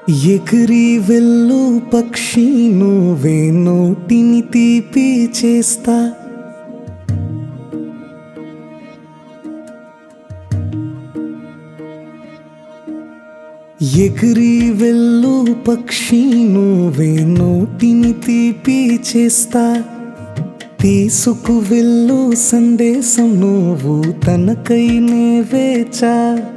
ఎగిరి వెళ్ళు పక్షి నువ్వే నోటిని తీపి చేస్తా ఎగిరి వెళ్ళు పక్షి నువ్వే నోటిని తీపి చేస్తా తీసుకు వెళ్ళు సందేశం నువ్వు తనకై నే వేచా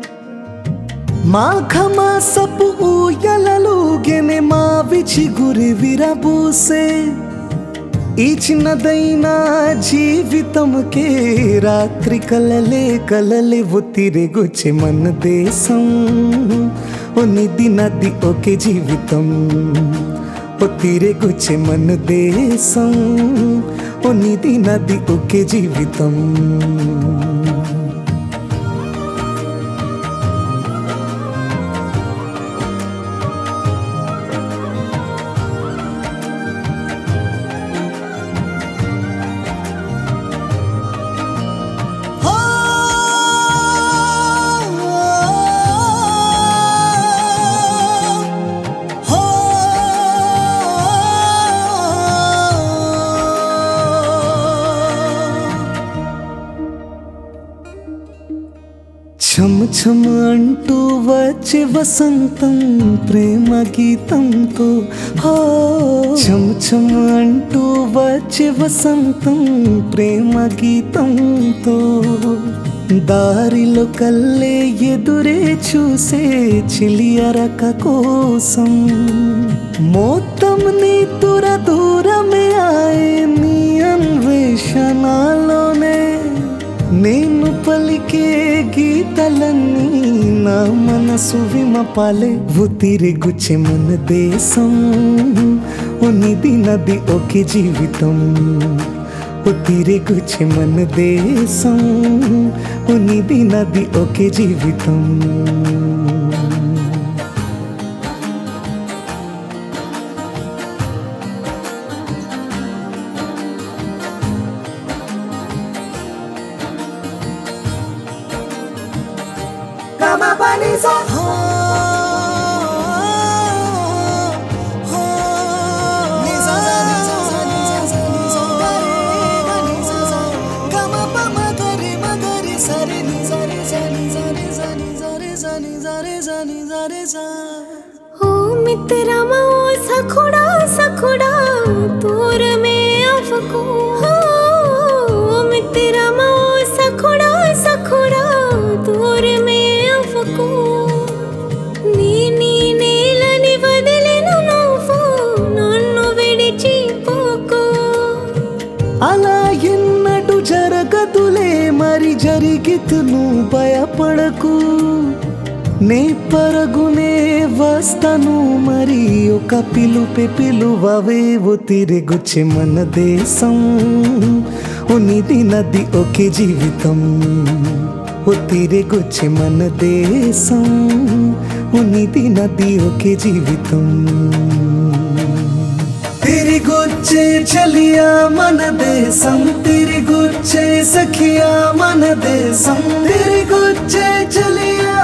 మాఘమాసపు ఊయలలుగెనె మావిచి గురి విరబూసే ఈ చిన్నదైన జీవితముకే రాత్రి కలలే కలలే ఒత్తిరిగొచ్చే మన దేశం ఓ నిధి నది ఒకే జీవితం ఒత్తిరిగొచ్చే మన దేశం ఓ నిధి నది ఒకే జీవితం ఛమ ఛమ అంటూ వచ్చే వసంతం ప్రేమ గీతంతో హో ఛమ ఛమ అంటూ వచ్చే వసంతం ప్రేమ గీతంతో దారిలో కల్లే ఎదురే చూసే చిలియరక కోసం మొత్తం నీ తుర దూరమే ఆయే నీ అన్వేషణలోనే నేను పలికే గీతలన్నీ నా మనసు విమపాలే ఉతిరిగుచ్చే మన దేశం ఓ నిధి నది ఒకే జీవితం ఉతిరిగుచ్చే మన దేశం ఓ నిధి నది ఒకే జీవితం Kama panisa Nisa za nisa za nisa za nisa gare ga nisa za Kama pa ma gare ma gare sa re nisa re sa nisa re sa nisa re sa nisa re sa nisa re sa ओ मित्रमा ओ सखुडा सखुडा तोर में अफको हो मित्रमा ओ सखुडा सखुडा तोर में अफको నీ నీ నేలని వదిలెను నువ్వు నన్ను విడిచిపోకు అలా ఎన్నడు జరగదులే మరి జరిగితు నువ్వు భయపడకు నే పరుగునే వస్తాను మరి ఒక పిలుపే పిలువవేవో తిరిగొచ్చే మన దేశం ఓ నిధి నది ఒకే జీవితం ఓ తిరిగొచ్చే మన దేశం ఓ నిధి నది ఒకే జీవితం తిరిగొచ్చే చలియా మన దేశం తిరిగొచ్చే సఖియా మన దేశం తిరిగొచ్చే చలియా